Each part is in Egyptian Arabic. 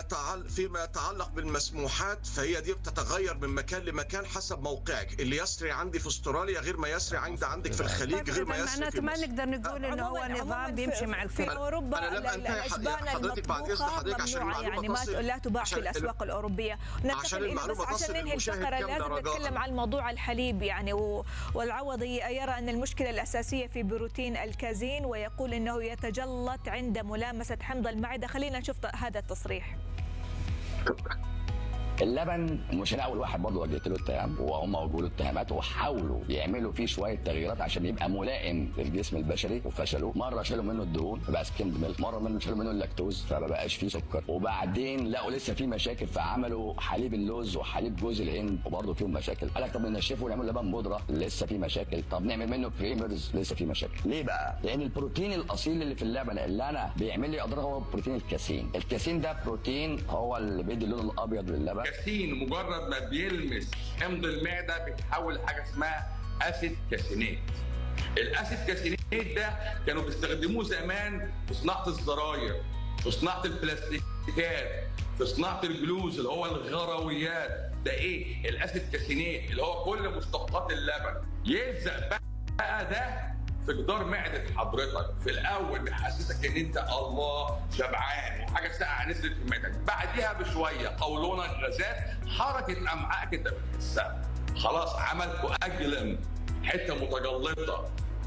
يتعلق فيما يتعلق بالمسموحات فهي دي بتتغير من مكان لمكان حسب موقعك اللي يسري عندي في استراليا غير ما يسري عند عندك في الخليج غير ما طيب، إذا يسري في معناته ما مصر نقدر نقول انه هو عموماً- نظام عموماً بيمشي في- مع في الكل اوروبا أنا لم ال- أنتهي الاشبان حضرتك بعد إذن المطبوخه حضرتك عشان ممنوعه المعلومة يعني ما تصل- لا تباع في عشان- الاسواق الاوروبيه عشان ننتقل الى بس المعلومة عشان تصل ننهي للمشاهد الفقره كم لازم درجة. نتكلم عن موضوع الحليب يعني و- والعوضي يرى ان المشكله الاساسيه في بروتين الكازين ويقول انه يتجلط عند ملامسه حمض المعده خلينا نشوف هذا التصريح اللبن مش انا اول واحد برضه وجهت له اتهام وهم وجهوا له اتهامات وحاولوا يعملوا فيه شويه تغييرات عشان يبقى ملائم للجسم البشري وفشلوا مره شالوا منه الدهون فبقى سكيند ميلك مره منه شالوا منه اللاكتوز فما بقاش فيه سكر وبعدين لقوا لسه في مشاكل فعملوا حليب اللوز وحليب جوز الهند وبرضه فيهم مشاكل قال لك طب ننشفه ونعمل لبن بودره لسه في مشاكل طب نعمل منه كريمرز لسه في مشاكل ليه بقى لان البروتين الاصيل اللي في اللبن اللي انا بيعمل لي اضرار هو بروتين الكاسين الكاسين ده بروتين هو اللي بيدي اللون الابيض للبن كاسين مجرد ما بيلمس حمض المعده بيتحول لحاجه اسمها اسيد كاسينات الاسيد كاسينات ده كانوا بيستخدموه زمان في صناعه الزراير في صناعه البلاستيكات في صناعه الجلوز اللي هو الغرويات ده ايه الاسيد كاسينات اللي هو كل مشتقات اللبن يلزق بقى ده في جدار معده حضرتك في الاول بيحسسك ان انت الله شبعان وحاجه ساقعه نزلت في معدتك بعديها بشويه قولونك غازات حركه امعائك انت بتحسها خلاص عمل كواجلم حته متجلطه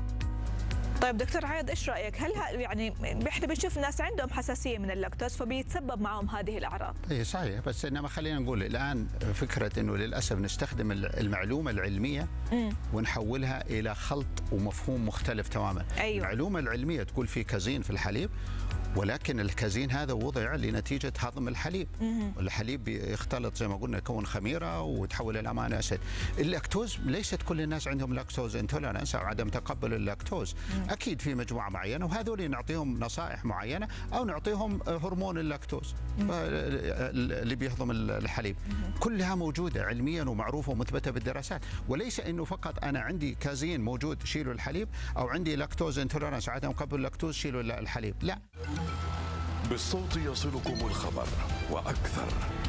طيب دكتور عايض ايش رايك هل ه- يعني احنا بنشوف ناس عندهم حساسيه من اللاكتوز فبيتسبب معهم هذه الاعراض اي صحيح بس انما خلينا نقول الان فكره انه للاسف نستخدم المعلومه العلميه ونحولها الى خلط ومفهوم مختلف تماما أيوة. المعلومه العلميه تقول في كازين في الحليب ولكن الكازين هذا وضع لنتيجه هضم الحليب الحليب يختلط زي ما قلنا يكون خميره وتحول الى امينو اسيد اللاكتوز ليست كل الناس عندهم لاكتوز انتولرنس او عدم تقبل اللاكتوز اكيد في مجموعه معينه وهذول نعطيهم نصائح معينه او نعطيهم هرمون اللاكتوز اللي بيهضم الحليب كلها موجوده علميا ومعروفه ومثبته بالدراسات وليس انه فقط انا عندي كازين موجود شيلوا الحليب او عندي لاكتوز انتولرنس عدم قبل اللاكتوز شيلوا الحليب لا بالصوت يصلكم الخبر وأكثر